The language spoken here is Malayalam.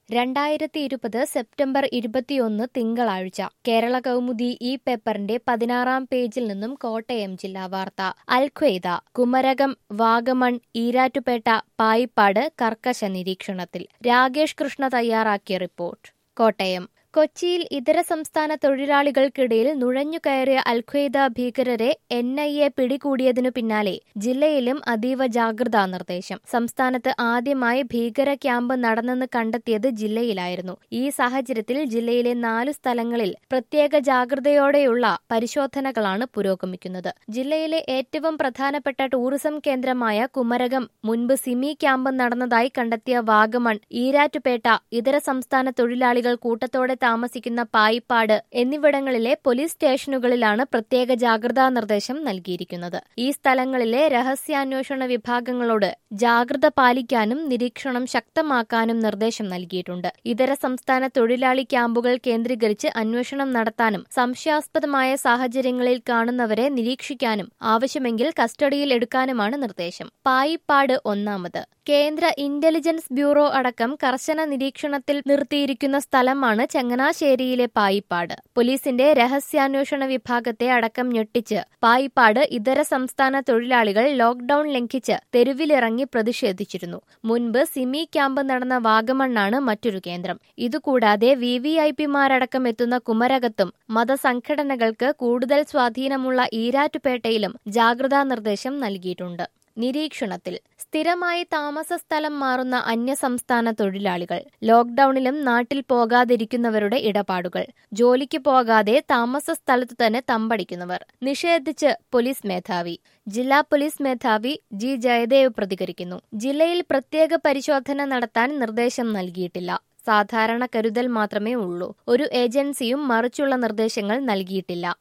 രണ്ടായിരത്തി ഇരുപത് സെപ്റ്റംബർ ഇരുപത്തിയൊന്ന് തിങ്കളാഴ്ച കേരള കൗമുദി ഈ പേപ്പറിന്റെ പതിനാറാം പേജിൽ നിന്നും കോട്ടയം ജില്ലാ വാർത്ത അൽഖ്വയ്ദ കുമരകം വാഗമൺ ഈരാറ്റുപേട്ട പായിപ്പാട് കർക്കശ നിരീക്ഷണത്തിൽ രാകേഷ് കൃഷ്ണ തയ്യാറാക്കിയ റിപ്പോർട്ട് കോട്ടയം കൊച്ചിയിൽ ഇതര സംസ്ഥാന തൊഴിലാളികൾക്കിടയിൽ നുഴഞ്ഞുകയറിയ അൽഖ്വയ്ദ ഭീകരരെ എൻ ഐ എ പിടികൂടിയതിനു പിന്നാലെ ജില്ലയിലും അതീവ ജാഗ്രതാ നിർദ്ദേശം സംസ്ഥാനത്ത് ആദ്യമായി ഭീകര ക്യാമ്പ് നടന്നെന്ന് കണ്ടെത്തിയത് ജില്ലയിലായിരുന്നു ഈ സാഹചര്യത്തിൽ ജില്ലയിലെ നാലു സ്ഥലങ്ങളിൽ പ്രത്യേക ജാഗ്രതയോടെയുള്ള പരിശോധനകളാണ് പുരോഗമിക്കുന്നത് ജില്ലയിലെ ഏറ്റവും പ്രധാനപ്പെട്ട ടൂറിസം കേന്ദ്രമായ കുമരകം മുൻപ് സിമി ക്യാമ്പ് നടന്നതായി കണ്ടെത്തിയ വാഗമൺ ഈരാറ്റുപേട്ട ഇതര സംസ്ഥാന തൊഴിലാളികൾ കൂട്ടത്തോടെ താമസിക്കുന്ന പായിപ്പാട് എന്നിവിടങ്ങളിലെ പോലീസ് സ്റ്റേഷനുകളിലാണ് പ്രത്യേക ജാഗ്രതാ നിർദ്ദേശം നൽകിയിരിക്കുന്നത് ഈ സ്ഥലങ്ങളിലെ രഹസ്യാന്വേഷണ വിഭാഗങ്ങളോട് ജാഗ്രത പാലിക്കാനും നിരീക്ഷണം ശക്തമാക്കാനും നിർദ്ദേശം നൽകിയിട്ടുണ്ട് ഇതര സംസ്ഥാന തൊഴിലാളി ക്യാമ്പുകൾ കേന്ദ്രീകരിച്ച് അന്വേഷണം നടത്താനും സംശയാസ്പദമായ സാഹചര്യങ്ങളിൽ കാണുന്നവരെ നിരീക്ഷിക്കാനും ആവശ്യമെങ്കിൽ കസ്റ്റഡിയിൽ എടുക്കാനുമാണ് നിർദ്ദേശം പായിപ്പാട് ഒന്നാമത് കേന്ദ്ര ഇന്റലിജൻസ് ബ്യൂറോ അടക്കം കർശന നിരീക്ഷണത്തിൽ നിർത്തിയിരിക്കുന്ന സ്ഥലമാണ് ചങ്ങനാശ്ശേരിയിലെ പായിപ്പാട് പോലീസിന്റെ രഹസ്യാന്വേഷണ വിഭാഗത്തെ അടക്കം ഞെട്ടിച്ച് പായിപ്പാട് ഇതര സംസ്ഥാന തൊഴിലാളികൾ ലോക്ഡൌൺ ലംഘിച്ച് തെരുവിലിറങ്ങി പ്രതിഷേധിച്ചിരുന്നു മുൻപ് സിമി ക്യാമ്പ് നടന്ന വാഗമണ്ണാണ് മറ്റൊരു കേന്ദ്രം ഇതുകൂടാതെ വി വി ഐ പിമാരടക്കം എത്തുന്ന കുമരകത്തും മതസംഘടനകൾക്ക് കൂടുതൽ സ്വാധീനമുള്ള ഈരാറ്റുപേട്ടയിലും ജാഗ്രതാ നിർദ്ദേശം നൽകിയിട്ടുണ്ട് നിരീക്ഷണത്തിൽ സ്ഥിരമായി താമസ സ്ഥലം മാറുന്ന അന്യസംസ്ഥാന തൊഴിലാളികൾ ലോക്ഡൌണിലും നാട്ടിൽ പോകാതിരിക്കുന്നവരുടെ ഇടപാടുകൾ ജോലിക്ക് പോകാതെ താമസ സ്ഥലത്തു തന്നെ തമ്പടിക്കുന്നവർ നിഷേധിച്ച് പോലീസ് മേധാവി ജില്ലാ പോലീസ് മേധാവി ജി ജയദേവ് പ്രതികരിക്കുന്നു ജില്ലയിൽ പ്രത്യേക പരിശോധന നടത്താൻ നിർദ്ദേശം നൽകിയിട്ടില്ല സാധാരണ കരുതൽ മാത്രമേ ഉള്ളൂ ഒരു ഏജൻസിയും മറിച്ചുള്ള നിർദ്ദേശങ്ങൾ നൽകിയിട്ടില്ല